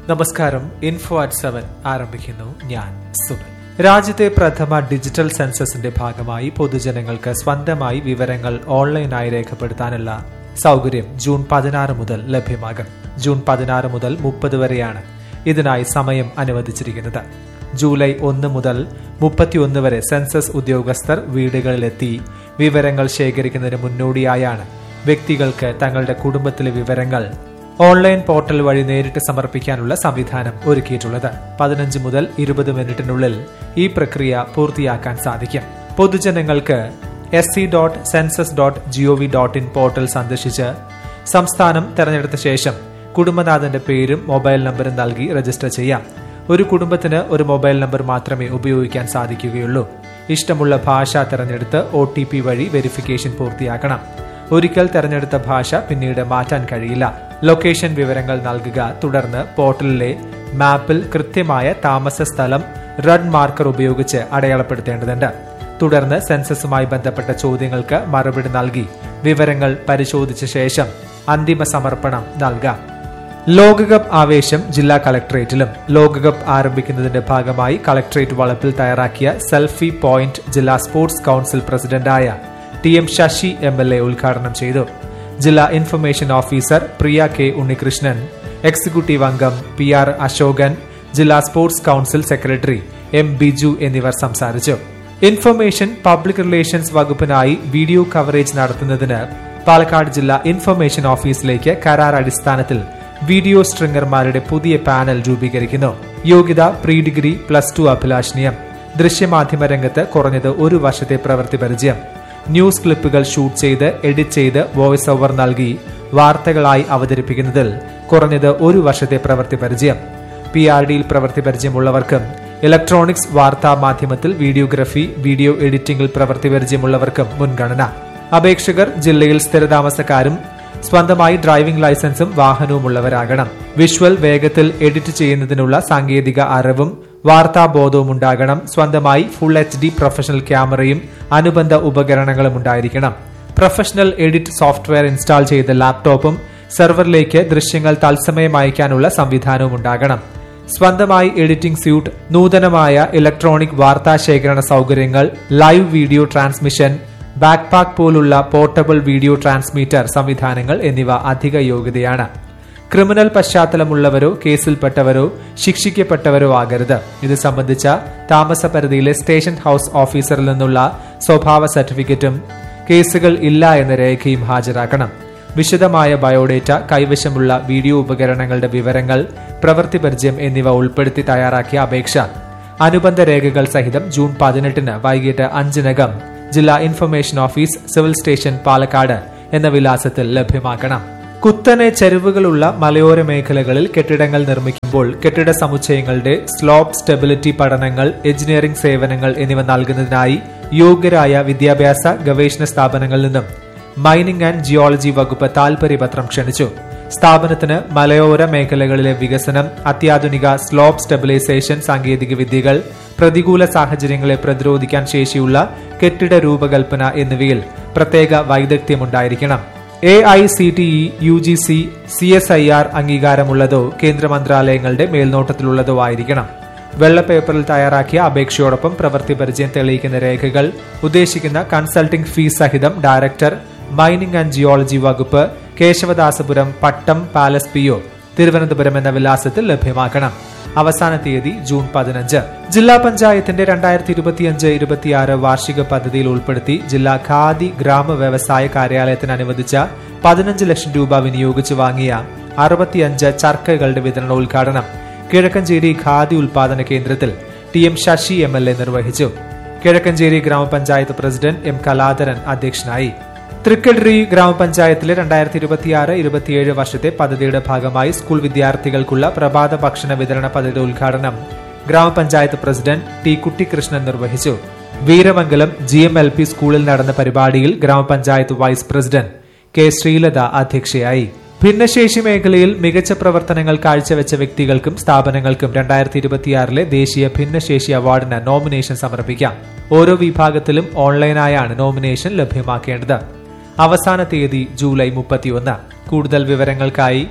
നമസ്കാരം info at seven ആരംഭിക്കുന്നു ഞാൻ സുനിൽ രാജ്യത്തെ പ്രഥമ ഡിജിറ്റൽ സെൻസസിന്റെ ഭാഗമായി പൊതുജനങ്ങൾക്ക് സ്വന്തമായി വിവരങ്ങൾ ഓൺലൈനായി രേഖപ്പെടുത്താനുള്ള സൗകര്യം ജൂൺ പതിനാറ് മുതൽ ലഭ്യമാകും ജൂൺ പതിനാറ് മുതൽ മുപ്പത് വരെയാണ് ഇതിനായി സമയം അനുവദിച്ചിരിക്കുന്നത് ജൂലൈ ഒന്ന് മുതൽ മുപ്പത്തിയൊന്ന് വരെ സെൻസസ് ഉദ്യോഗസ്ഥർ വീടുകളിലെത്തി വിവരങ്ങൾ ശേഖരിക്കുന്നതിന് മുന്നോടിയായാണ് വ്യക്തികൾക്ക് തങ്ങളുടെ കുടുംബത്തിലെ വിവരങ്ങൾ ഓൺലൈൻ പോർട്ടൽ വഴി നേരിട്ട് സമർപ്പിക്കാനുള്ള സംവിധാനം ഒരുക്കിയിട്ടുള്ളത് പതിനഞ്ച് മുതൽ ഇരുപത് മിനിറ്റിനുള്ളിൽ ഈ പ്രക്രിയ പൂർത്തിയാക്കാൻ സാധിക്കും പൊതുജനങ്ങൾക്ക് S C dot census dot gov dot in portal സന്ദർശിച്ച് സംസ്ഥാനം തെരഞ്ഞെടുത്ത ശേഷം കുടുംബനാഥന്റെ പേരും മൊബൈൽ നമ്പറും നൽകി രജിസ്റ്റർ ചെയ്യാം ഒരു കുടുംബത്തിന് ഒരു മൊബൈൽ നമ്പർ മാത്രമേ ഉപയോഗിക്കാൻ സാധിക്കുകയുള്ളൂ ഇഷ്ടമുള്ള ഭാഷ തെരഞ്ഞെടുത്ത് ഒ വഴി വെരിഫിക്കേഷൻ പൂർത്തിയാക്കണം ഒരിക്കൽ തെരഞ്ഞെടുത്ത ഭാഷ പിന്നീട് മാറ്റാൻ കഴിയില്ല ലൊക്കേഷൻ വിവരങ്ങൾ നൽകുക തുടർന്ന് പോർട്ടലിലെ മാപ്പിൽ കൃത്യമായ താമസ സ്ഥലം റെഡ് മാർക്കർ ഉപയോഗിച്ച് അടയാളപ്പെടുത്തേണ്ടതുണ്ട് തുടർന്ന് സെൻസസുമായി ബന്ധപ്പെട്ട ചോദ്യങ്ങൾക്ക് മറുപടി നൽകി വിവരങ്ങൾ പരിശോധിച്ച ശേഷം അന്തിമ സമർപ്പണം നൽകാം ലോകകപ്പ് ആവേശം ജില്ലാ കളക്ടറേറ്റിലും ലോകകപ്പ് ആരംഭിക്കുന്നതിന്റെ ഭാഗമായി കളക്ടറേറ്റ് വളപ്പിൽ തയ്യാറാക്കിയ സെൽഫി പോയിന്റ് ജില്ലാ സ്പോർട്സ് കൌൺസിൽ പ്രസിഡന്റായ T M Sasi M L A ഉദ്ഘാടനം ചെയ്തു ജില്ലാ information officer Priya K Unnikrishnan executive അംഗം പി ആർ അശോകൻ ജില്ലാ sports council secretary M Biju എന്നിവർ സംസാരിച്ചു ഇൻഫർമേഷൻ പബ്ലിക് റിലേഷൻസ് വകുപ്പിനായി വീഡിയോ കവറേജ് നടത്തുന്നതിന് പാലക്കാട് ജില്ലാ ഇൻഫർമേഷൻ ഓഫീസിലേക്ക് കരാർ അടിസ്ഥാനത്തിൽ വീഡിയോ സ്ട്രിംഗർമാരുടെ പുതിയ പാനൽ രൂപീകരിക്കുന്നു യോഗ്യത പ്രീ ഡിഗ്രി പ്ലസ് ടു അഭിലാഷണീയം ദൃശ്യമാധ്യമ രംഗത്ത് കുറഞ്ഞത് ഒരു വർഷത്തെ പ്രവൃത്തി പരിചയം ന്യൂസ് ക്ലിപ്പുകൾ ഷൂട്ട് ചെയ്ത് എഡിറ്റ് ചെയ്ത് വോയിസ് ഓവർ നൽകി വാർത്തകളായി അവതരിപ്പിക്കുന്നതിൽ കുറഞ്ഞത് ഒരു വർഷത്തെ പ്രവൃത്തി പരിചയം പി ആർ ഡിയിൽ പ്രവൃത്തി പരിചയമുള്ളവർക്കും ഇലക്ട്രോണിക്സ് വാർത്താ മാധ്യമത്തിൽ വീഡിയോഗ്രഫി വീഡിയോ എഡിറ്റിംഗിൽ പ്രവൃത്തി പരിചയമുള്ളവർക്കും മുൻഗണന അപേക്ഷകർ ജില്ലയിൽ സ്ഥിരതാമസക്കാരും സ്വന്തമായി ഡ്രൈവിംഗ് ലൈസൻസും വാഹനവുമുള്ളവരാകണം വിഷ്വൽ വേഗത്തിൽ എഡിറ്റ് ചെയ്യുന്നതിനുള്ള സാങ്കേതിക അറിവും വാർത്താബോധവും ഉണ്ടാകണം സ്വന്തമായി ഫുൾ എച്ച് ഡി പ്രൊഫഷണൽ ക്യാമറയും അനുബന്ധ ഉപകരണങ്ങളും ഉണ്ടായിരിക്കണം പ്രൊഫഷണൽ എഡിറ്റ് സോഫ്റ്റ്വെയർ ഇൻസ്റ്റാൾ ചെയ്ത ലാപ്ടോപ്പും സെർവറിലേക്ക് ദൃശ്യങ്ങൾ തത്സമയം അയക്കാനുള്ള സംവിധാനവും ഉണ്ടാകണം സ്വന്തമായി എഡിറ്റിംഗ് സ്യൂട്ട് നൂതനമായ ഇലക്ട്രോണിക് വാർത്താശേഖരണ സൗകര്യങ്ങൾ ലൈവ് വീഡിയോ ട്രാൻസ്മിഷൻ ബാക്ക്പാക്ക് പോലുള്ള പോർട്ടബിൾ വീഡിയോ ട്രാൻസ്മീറ്റർ സംവിധാനങ്ങൾ എന്നിവ അധിക യോഗ്യതയാണ് ക്രിമിനൽ പശ്ചാത്തലമുള്ളവരോ കേസിൽപ്പെട്ടവരോ ശിക്ഷിക്കപ്പെട്ടവരോ ആകരുത് ഇത് സംബന്ധിച്ച താമസ പരിധിയിലെ സ്റ്റേഷൻ ഹൌസ് ഓഫീസറിൽ നിന്നുള്ള സ്വഭാവ സർട്ടിഫിക്കറ്റും കേസുകൾ ഇല്ല എന്ന രേഖയും ഹാജരാക്കണം വിശദമായ ബയോഡേറ്റ കൈവശമുള്ള വീഡിയോ ഉപകരണങ്ങളുടെ വിവരങ്ങൾ പ്രവൃത്തി പരിചയം എന്നിവ ഉൾപ്പെടുത്തി തയ്യാറാക്കിയ അപേക്ഷ അനുബന്ധ രേഖകൾ സഹിതം ജൂൺ പതിനെട്ടിന് വൈകിട്ട് അഞ്ചിനകം ജില്ലാ information office civil station Palakkad എന്ന വിലാസത്തിൽ ലഭ്യമാക്കണം കുത്തനെ ചരിവുകളുള്ള മലയോര മേഖലകളിൽ കെട്ടിടങ്ങൾ നിർമ്മിക്കുമ്പോൾ കെട്ടിട സമുച്ചയങ്ങളുടെ സ്ലോപ്പ് സ്റ്റെബിലിറ്റി പഠനങ്ങൾ എഞ്ചിനീയറിംഗ് സേവനങ്ങൾ എന്നിവ നൽകുന്നതിനായി യോഗ്യരായ വിദ്യാഭ്യാസ ഗവേഷണ സ്ഥാപനങ്ങളിൽ നിന്നും മൈനിംഗ് ആൻഡ് ജിയോളജി വകുപ്പ് താൽപര്യപത്രം ക്ഷണിച്ചു സ്ഥാപനത്തിന് മലയോര മേഖലകളിലെ വികസനം അത്യാധുനിക സ്ലോപ്പ് സ്റ്റെബിലൈസേഷൻ സാങ്കേതിക വിദ്യകൾ പ്രതികൂല സാഹചര്യങ്ങളെ പ്രതിരോധിക്കാൻ ശേഷിയുള്ള കെട്ടിട രൂപകൽപ്പന എന്നിവയിൽ പ്രത്യേക വൈദഗ്ധ്യമുണ്ടായിരിക്കണം A I C T E U G C C S I R അംഗീകാരമുള്ളതോ കേന്ദ്ര മന്ത്രാലയങ്ങളുടെ മേൽനോട്ടത്തിലുള്ളതോ ആയിരിക്കണം വെള്ള പേപ്പറിൽ തയ്യാറാക്കിയ അപേക്ഷയോടൊപ്പം പ്രവൃത്തി പരിചയം തെളിയിക്കുന്ന രേഖകൾ ഉദ്ദേശിക്കുന്ന കൺസൾട്ടിംഗ് ഫീസ് സഹിതം ഡയറക്ടർ മൈനിംഗ് ആൻഡ് ജിയോളജി വകുപ്പ് Keshavadasapuram Pattom palace P O Thiruvananthapuram എന്ന വിലാസത്തിൽ ലഭ്യമാക്കണം അവസാന തീയതി ജൂൺ പതിനഞ്ച് ജില്ലാ പഞ്ചായത്തിന്റെ രണ്ടായിരത്തി ഇരുപത്തിയഞ്ച് ഇരുപത്തിയാറ് വാർഷിക പദ്ധതിയിൽ ഉൾപ്പെടുത്തി ജില്ലാ ഖാദി ഗ്രാമ വ്യവസായ കാര്യാലയത്തിന് അനുവദിച്ച പതിനഞ്ച് ലക്ഷം രൂപ വിനിയോഗിച്ച് വാങ്ങിയ അറുപത്തിയഞ്ച് ചർക്കകളുടെ വിതരണോദ്ഘാടനം കിഴക്കഞ്ചേരി ഖാദി ഉൽപാദന കേന്ദ്രത്തിൽ T M Sasi M L A നിർവഹിച്ചു കിഴക്കഞ്ചേരി ഗ്രാമപഞ്ചായത്ത് പ്രസിഡന്റ് എം കലാധരൻ അധ്യക്ഷനായി തൃക്കഡ്രി ഗ്രാമപഞ്ചായത്തിലെ രണ്ടായിരത്തി ഇരുപത്തിയാറ് ഇരുപത്തിയേഴ് വർഷത്തെ പദ്ധതിയുടെ ഭാഗമായി സ്കൂൾ വിദ്യാർത്ഥികൾക്കുള്ള പ്രഭാത ഭക്ഷണ വിതരണ പദ്ധതിയുടെ ഉദ്ഘാടനം ഗ്രാമപഞ്ചായത്ത് പ്രസിഡന്റ് ടി കുട്ടികൃഷ്ണൻ നിർവഹിച്ചു Veeramangalam G M L P സ്കൂളിൽ നടന്ന പരിപാടിയിൽ ഗ്രാമപഞ്ചായത്ത് വൈസ് പ്രസിഡന്റ് കെ ശ്രീലത അധ്യക്ഷയായി ഭിന്നശേഷി മേഖലയിൽ മികച്ച പ്രവർത്തനങ്ങൾ കാഴ്ചവെച്ച വ്യക്തികൾക്കും സ്ഥാപനങ്ങൾക്കും രണ്ടായിരത്തി ഇരുപത്തിയാറിലെ ദേശീയ ഭിന്നശേഷി അവാർഡിന് നോമിനേഷൻ സമർപ്പിക്കാം ഓരോ വിഭാഗത്തിലും ഓൺലൈനായാണ് നോമിനേഷൻ ലഭ്യമാക്കേണ്ടത് അവസാന തീയതി ജൂലൈ മുപ്പത്തിയൊന്ന് കൂടുതൽ വിവരങ്ങൾക്കായി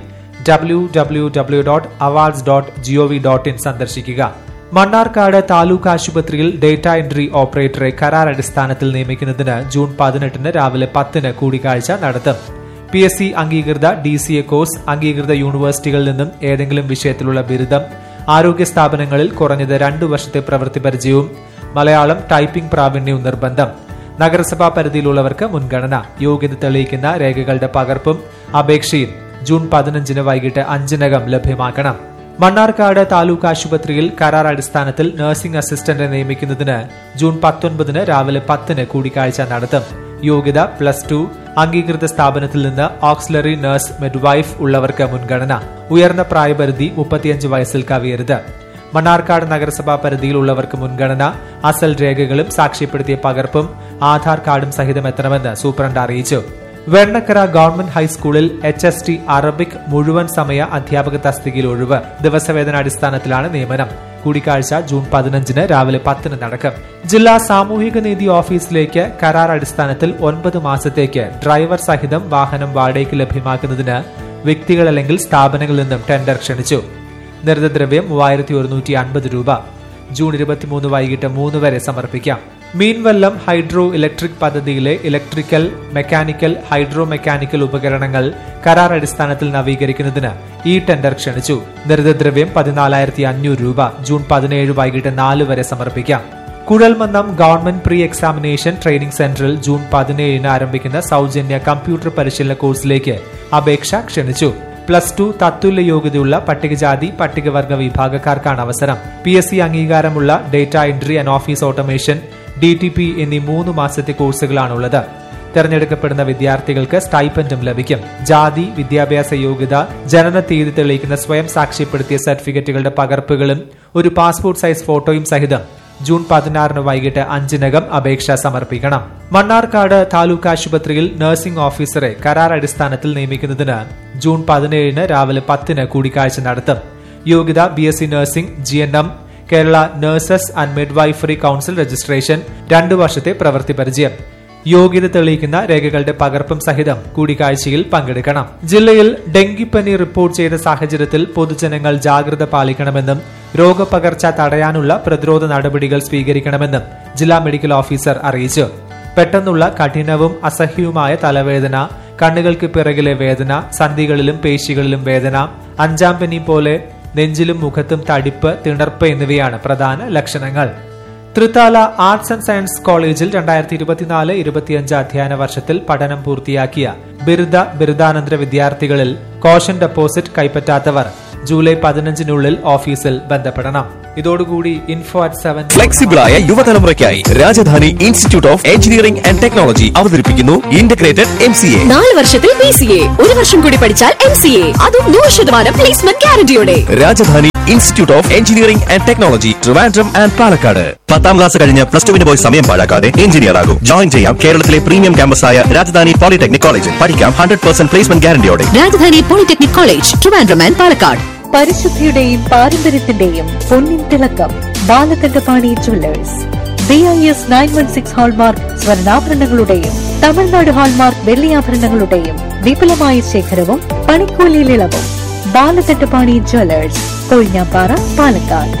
W W W dot awards dot gov dot in സന്ദർശിക്കുക മണ്ണാർക്കാട് താലൂക്ക് ആശുപത്രിയിൽ ഡേറ്റ എൻട്രി ഓപ്പറേറ്ററെ കരാർ അടിസ്ഥാനത്തിൽ നിയമിക്കുന്നതിന് ജൂൺ പതിനെട്ടിന് രാവിലെ പത്തിന് കൂടിക്കാഴ്ച നടത്തും പി എസ് സി അംഗീകൃത ഡി സി എ കോഴ്സ് അംഗീകൃത യൂണിവേഴ്സിറ്റികളിൽ നിന്നും ഏതെങ്കിലും വിഷയത്തിലുള്ള ബിരുദം ആരോഗ്യ സ്ഥാപനങ്ങളിൽ കുറഞ്ഞത് രണ്ടു വർഷത്തെ പ്രവൃത്തി പരിചയവും മലയാളം ടൈപ്പിംഗ് പ്രാവീണ്യവും നിർബന്ധം നഗരസഭാ പരിധിയിലുള്ളവർക്ക് മുൻഗണന യോഗ്യത തെളിയിക്കുന്ന രേഖകളുടെ പകർപ്പും അപേക്ഷയും ജൂൺ പതിനഞ്ചിന് വൈകിട്ട് അഞ്ചിനകം ലഭ്യമാക്കണം മണ്ണാർക്കാട് താലൂക്ക് ആശുപത്രിയിൽ കരാർ അടിസ്ഥാനത്തിൽ നഴ്സിംഗ് അസിസ്റ്റന്റ് നിയമിക്കുന്നതിന് ജൂൺ പത്തൊൻപതിന് രാവിലെ പത്തിന് കൂടിക്കാഴ്ച നടത്തും യോഗ്യത പ്ലസ് ടു അംഗീകൃത സ്ഥാപനത്തിൽ നിന്ന് ഓക്സിലറി നഴ്സ് മിഡ്വൈഫ് ഉള്ളവർക്ക് മുൻഗണന ഉയർന്ന പ്രായപരിധി മുപ്പത്തിയഞ്ച് വയസ്സിൽ കവിയരുത് മണ്ണാർക്കാട് നഗരസഭാ പരിധിയിലുള്ളവർക്ക് മുൻഗണന അസൽ രേഖകളും സാക്ഷ്യപ്പെടുത്തിയ പകർപ്പും ആധാർ കാർഡും സഹിതം എത്തണമെന്ന് സൂപ്രണ്ട് അറിയിച്ചു വെണ്ണക്കര ഗവൺമെന്റ് ഹൈസ്കൂളിൽ എച്ച് എസ് ടി അറബിക് മുഴുവൻ സമയ അധ്യാപക തസ്തികയിൽ ഒഴിവ് ദിവസവേതന അടിസ്ഥാനത്തിലാണ് നിയമനം കൂടിക്കാഴ്ച ജൂൺ പതിനഞ്ചിന് രാവിലെ പത്തിന് നടക്കും ജില്ലാ സാമൂഹിക നീതി ഓഫീസിലേക്ക് കരാർ അടിസ്ഥാനത്തിൽ ഒൻപത് മാസത്തേക്ക് ഡ്രൈവർ സഹിതം വാഹനം വാടകയ്ക്ക് ലഭ്യമാക്കുന്നതിന് വ്യക്തികൾ അല്ലെങ്കിൽ സ്ഥാപനങ്ങളിൽ നിന്നും ടെൻഡർ ക്ഷണിച്ചു നിർദ്ദദ്രവ്യം മൂവായിരത്തി ഒരുന്നൂറ്റി അൻപത് രൂപ ജൂൺ ഇരുപത്തിമൂന്ന് വൈകിട്ട് മൂന്ന് വരെ സമർപ്പിക്കാം മീൻവല്ലം ഹൈഡ്രോ ഇലക്ട്രിക് പദ്ധതിയിലെ ഇലക്ട്രിക്കൽ മെക്കാനിക്കൽ ഹൈഡ്രോ മെക്കാനിക്കൽ ഉപകരണങ്ങൾ കരാർ അടിസ്ഥാനത്തിൽ നവീകരിക്കുന്നതിന് ഈ ടെൻഡർ ക്ഷണിച്ചു നിർദ്ദദ്രവ്യം പതിനാലായിരത്തി അഞ്ഞൂറ് രൂപ ജൂൺ പതിനേഴ് വൈകിട്ട് നാല് വരെ സമർപ്പിക്കാം Kuzhalmannam government pre examination training സെന്ററിൽ ജൂൺ പതിനേഴിന് ആരംഭിക്കുന്ന സൗജന്യ കമ്പ്യൂട്ടർ പരിശീലന കോഴ്സിലേക്ക് അപേക്ഷ ക്ഷണിച്ചു പ്ലസ് ടു തത്തുല്യ യോഗ്യതയുള്ള പട്ടികജാതി പട്ടികവർഗ വിഭാഗക്കാർക്കാണ് അവസരം പി എസ് സി അംഗീകാരമുള്ള data entry and office automation D T P എന്നീ മൂന്ന് മാസത്തെ കോഴ്സുകളാണുള്ളത് തെരഞ്ഞെടുക്കപ്പെടുന്ന വിദ്യാർത്ഥികൾക്ക് സ്റ്റൈപ്പൻഡും ലഭിക്കും ജാതി വിദ്യാഭ്യാസ യോഗ്യത ജനന തീയതി തെളിയിക്കുന്ന സ്വയം സാക്ഷ്യപ്പെടുത്തിയ സർട്ടിഫിക്കറ്റുകളുടെ പകർപ്പുകളും ഒരു പാസ്പോർട്ട് സൈസ് ഫോട്ടോയും സഹിതം ജൂൺ പതിനാറിന് വൈകിട്ട് അഞ്ചിനകം അപേക്ഷ സമർപ്പിക്കണം മണ്ണാർക്കാട് താലൂക്ക് ആശുപത്രിയിൽ നഴ്സിംഗ് ഓഫീസറെ കരാർ അടിസ്ഥാനത്തിൽ നിയമിക്കുന്നതിന് ജൂൺ പതിനേഴിന് രാവിലെ പത്തിന് കൂടിക്കാഴ്ച നടത്തും യോഗ്യത B S C nursing G N M Kerala nurses and midwifery council registration രണ്ടു വർഷത്തെ പ്രവൃത്തി പരിചയം യോഗ്യത തെളിയിക്കുന്ന രേഖകളുടെ പകർപ്പും സഹിതം കൂടിക്കാഴ്ചയിൽ പങ്കെടുക്കണം ജില്ലയിൽ ഡെങ്കിപ്പനി റിപ്പോർട്ട് ചെയ്ത സാഹചര്യത്തിൽ പൊതുജനങ്ങൾ ജാഗ്രത പാലിക്കണമെന്നും രോഗപകർച്ച തടയാനുള്ള പ്രതിരോധ നടപടികൾ സ്വീകരിക്കണമെന്നും ജില്ലാ മെഡിക്കൽ ഓഫീസർ അറിയിച്ചു പെട്ടെന്നുള്ള കഠിനവും അസഹ്യവുമായ തലവേദന കണ്ണുകൾക്ക് പിറകിലെ വേദന സന്ധികളിലും പേശികളിലും വേദന അഞ്ചാം പനി പോലെ നെഞ്ചിലും മുഖത്തും തടിപ്പ് തിണർപ്പ് എന്നിവയാണ് പ്രധാന ലക്ഷണങ്ങൾ തൃത്താല ആർട്സ് ആൻഡ് സയൻസ് കോളേജിൽ രണ്ടായിരത്തി ഇരുപത്തിനാല് ഇരുപത്തിയഞ്ച് അധ്യയന വർഷത്തിൽ പഠനം പൂർത്തിയാക്കിയ ബിരുദ ബിരുദാനന്തര വിദ്യാർത്ഥികളിൽ കോഷൻ ഡെപ്പോസിറ്റ് കൈപ്പറ്റാത്തവർ ജൂലൈ പതിനഞ്ചിനുള്ളിൽ ഓഫീസിൽ ബന്ധപ്പെടണം ഇതോടുകൂടി ഇൻഫോ അറ്റ് സെവൻ ഫ്ലെക്സിബിളായ യുവതലമുറയ്ക്കായി Rajadhani institute of engineering and technology അവതരിപ്പിക്കുന്നു ഇന്റഗ്രേറ്റഡ് എം സി എ നാല് വർഷത്തിൽ ബി സി എ ഒരു വർഷം കൂടി പഠിച്ചാൽ എം സി എ അതും നൂറ് ശതമാനം പ്ലേസ്മെന്റ് ഗ്യാരണ്ടിയോടെ Rajadhani institute of engineering and technology Trivandrum and Palakkad പത്താം ക്ലാസ് കഴിഞ്ഞ് പ്ലസ് ടുവിന് പോയി സമയം പാഴാക്കാതെ എഞ്ചിനീയർ ആകും ജോയിൻ ചെയ്യാം കേരളത്തിലെ പ്രീമിയം ക്യാമ്പസായ രാജധാനി പോളിടെക്നിക് കോളേജിൽ പഠിക്കാം ഹൺഡ്രഡ് പെർസെന്റ് പ്ലേസ്മെന്റ് ഗ്യാരണ്ടിയോടെ Rajadhani polytechnic college Trivandrum and Palakkad പരിശുദ്ധിയുടെയും പാരമ്പര്യത്തിന്റെയും പൊന്നിൻ തിളക്കം Balakandapani jewellers B I S nine one six hallmark സ്വർണ്ണാഭരണങ്ങളുടെയും തമിഴ്നാട് ഹാൾമാർക്ക് വെള്ളിയാഭരണങ്ങളുടെയും വിപുലമായ ശേഖരവും പണിക്കൂലിയിൽ ഇളവും Balakandapani jewellers Kozhinjampara Palakkad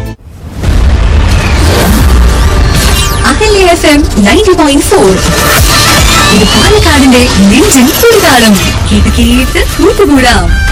Ahalya F M ninety point four ഇത് പാലക്കാടിന്റെ നെഞ്ചിൻ തുടിതാളം കേട്ട് കേട്ട് കൂട്ടുകൂടാം